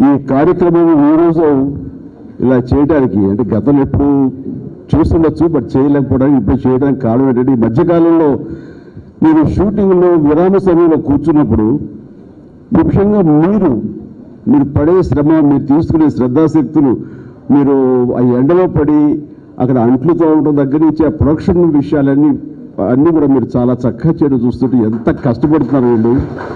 ఈ కార్యక్రమం ఈ రోజు ఇలా చేయడానికి అంటే గతంలో ఎప్పుడు చూస్తుండొచ్చు బట్ చేయలేకపోవడానికి ఇప్పుడు చేయడానికి కారణం ఏంటంటే ఈ మధ్యకాలంలో నేను షూటింగ్లో విరామ సమయంలో కూర్చున్నప్పుడు ముఖ్యంగా మీరు మీరు పడే శ్రమ మీరు తీసుకునే శ్రద్ధాశక్తులు మీరు ఆ ఎండలో పడి అక్కడ అంట్లు తోవడం దగ్గర నుంచి ఆ ప్రొడక్షన్ విషయాలన్నీ అన్నీ కూడా మీరు చాలా చక్కగా చేయడం చూస్తుంటే ఎంత కష్టపడుతున్నారు వీళ్ళు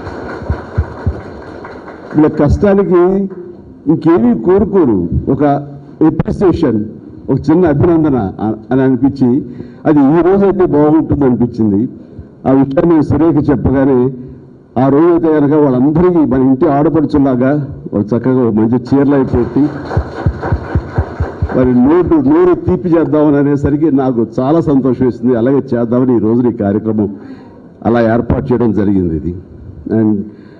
వీళ్ళ కష్టానికి ఇంకేమీ కోరుకోరు ఒక ఎప్రిసియేషన్ ఒక చిన్న అభినందన అ- అని అనిపించి అది ఈ రోజు అయితే బాగుంటుంది అనిపించింది ఆ విషయాన్ని నేను సురేఖ చెప్పగానే ఆ రోజు అయితే కనుక వాళ్ళందరికీ మన ఇంటి ఆడపడుచులాగా వాళ్ళు చక్కగా ఒక మంచి చీరలు అయిపోయి మరి నోటు నోరు తీపి చేద్దామని అనేసరికి నాకు చాలా సంతోషం వేసింది అలాగే చేద్దామని ఈ రోజున ఈ కార్యక్రమం అలా ఏర్పాటు చేయడం జరిగింది ఇది అండ్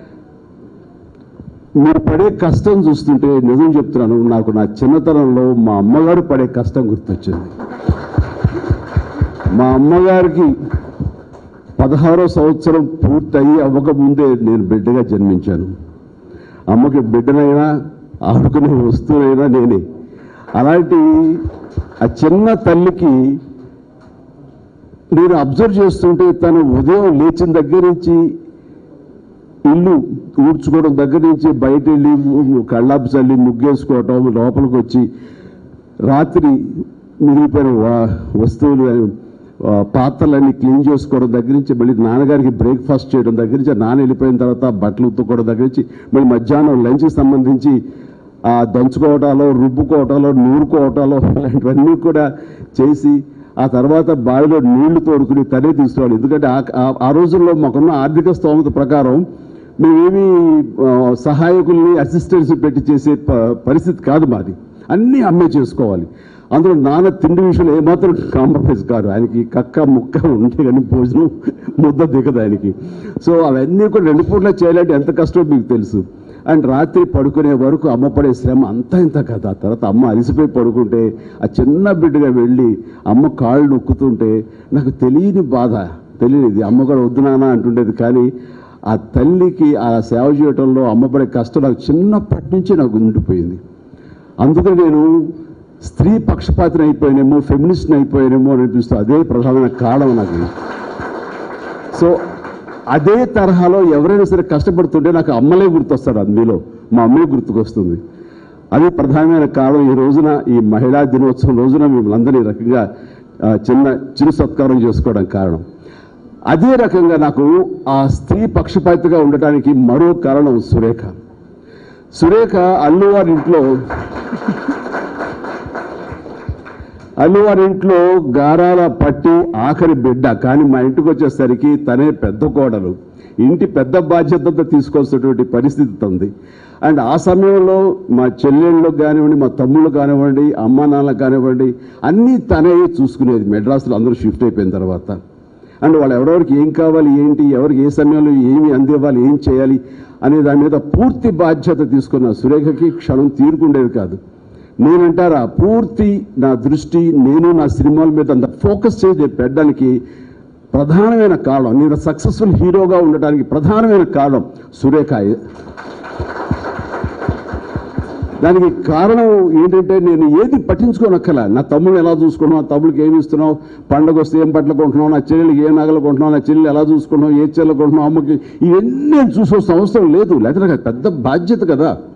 మీరు పడే కష్టం చూస్తుంటే నిజం చెప్తున్నాను నాకు నా చిన్నతనంలో మా అమ్మగారు పడే కష్టం గుర్తొచ్చింది మా అమ్మగారికి పదహారో సంవత్సరం పూర్తయి అవ్వకముందే నేను బిడ్డగా జన్మించాను అమ్మకి బిడ్డనైనా ఆడుకునే వస్తువునైనా నేనే అలాంటి ఆ చిన్న తల్లికి నేను అబ్జర్వ్ చేస్తుంటే తను ఉదయం లేచిన దగ్గర నుంచి ఇల్లు ఊడ్చుకోవడం దగ్గర నుంచి బయట వెళ్ళి కళ్ళాపు చల్లి ముగ్గేసుకోవటం లోపలికి వచ్చి రాత్రి మిగిలిపోయిన వా- వస్తువులు ఆ, పాత్రలన్నీ క్లీన్ చేసుకోవడం దగ్గర నుంచి మళ్ళీ నాన్నగారికి బ్రేక్ఫాస్ట్ చేయడం దగ్గర నుంచి నాన్న వెళ్ళిపోయిన తర్వాత బట్టలు ఉత్తుకోవడం దగ్గర నుంచి మళ్ళీ మధ్యాహ్నం లంచ్కి సంబంధించి ఆ దంచుకోవటాలో రుబ్బుకోవటాలో నూరుకోవటాలో ఇలాంటివన్నీ కూడా చేసి ఆ తర్వాత బావిలో నీళ్లు తోడుకుని తనే తీసుకోవాలి ఎందుకంటే ఆ- ఆ- ఆ రోజుల్లో మాకున్న ఆర్థిక స్తోమత ప్రకారం మేమేమి ఆ, సహాయకుల్ని అసిస్టెంట్స్ పెట్టి చేసే ప- పరిస్థితి కాదు మాది అన్నీ అమ్మే చేసుకోవాలి అందులో నాన్న తిండి విషయంలో ఏమాత్రం కాంప్రమైజ్ కాదు ఆయనకి కక్క ముక్క ఉంటే కానీ భోజనం ముద్ద దిగదు ఆయనకి సో అవన్నీ కూడా రెండు పూట్ల చేయాలంటే ఎంత కష్టమో మీకు తెలుసు అండ్ రాత్రి పడుకునే వరకు అమ్మ పడే శ్రమ అంతా ఇంత కదా ఆ తర్వాత అమ్మ అలసిపోయి పడుకుంటే ఆ చిన్న బిడ్డగా వెళ్ళి అమ్మ కాళ్ళు నొక్కుతుంటే నాకు తెలియని బాధ తెలియనిది అమ్మ కూడా వద్దు నాన్న అంటుండేది కానీ ఆ తల్లికి ఆ సేవ చేయటంలో అమ్మ పడే కష్టం నాకు చిన్నప్పటి నుంచి నాకు ఉండిపోయింది అందుకని నేను స్త్రీ పక్షపాతిని అయిపోయానేమో ఫెమినిస్ట్ని అయిపోయానేమో అని అనిపిస్తూ అదే ప్రధానమైన కారణం నాకు సో అదే తరహాలో ఎవరైనా సరే కష్టపడుతుంటే నాకు అమ్మలే గుర్తొస్తాడు అందులో మా అమ్మే గుర్తుకొస్తుంది అది ప్రధానమైన కారణం ఈ రోజున ఈ మహిళా దినోత్సవం రోజున మిమ్మల్ని అందరినీ ఈ రకంగా ఆ, చిన్న చిరు సత్కారం చేసుకోవడం కారణం అదే రకంగా నాకు ఆ స్త్రీ పక్షపాతిగా ఉండటానికి మరో కారణం సురేఖ సురేఖ అల్లువారి ఇంట్లో అల్లువారి ఇంట్లో గారాల పట్టి ఆఖరి బిడ్డ కానీ మా ఇంటికి వచ్చేసరికి తనే పెద్ద కోడలు ఇంటి పెద్ద బాధ్యతతో తీసుకోవాల్సినటువంటి పరిస్థితి ఉంది అండ్ ఆ సమయంలో మా చెల్లెళ్ళు కానివ్వండి మా తమ్ముళ్ళు కానివ్వండి అమ్మా నాన్న కానివ్వండి అన్నీ తనే చూసుకునేది మెడ్రాస్లో అందరూ షిఫ్ట్ అయిపోయిన తర్వాత అండ్ వాళ్ళు ఎవరెవరికి ఏం కావాలి ఏంటి ఎవరికి ఏ సమయంలో ఏమి అందివ్వాలి ఏం చేయాలి అనే దాని మీద పూర్తి బాధ్యత తీసుకున్న సురేఖకి క్షణం తీరుకుండేది కాదు నేనంటారా పూర్తి నా దృష్టి నేను నా సినిమాల మీద అంత ఫోకస్ చేసి పెట్టడానికి ప్రధానమైన కారణం నేను సక్సెస్ఫుల్ హీరోగా ఉండటానికి ప్రధానమైన కారణం సురేఖ దానికి కారణం ఏంటంటే నేను ఏది పట్టించుకోనక్కల నా తమ్ముడు ఎలా చూసుకున్నావు నా తమ్ముడికి ఏమి ఇస్తున్నావు పండగ వస్తే ఏం బట్టలు కొంటున్నావు నా చెల్లెలకి ఏ నగలు కొంటున్నావు నా చెల్లెలు ఎలా చూసుకున్నావు ఏ చెల్లెలు కొంటున్నావు అమ్మకి ఇవన్నీ నేను చూసుకోవాల్సిన అవసరం లేదు లేకపోతే నాకు పెద్ద బాధ్యత కదా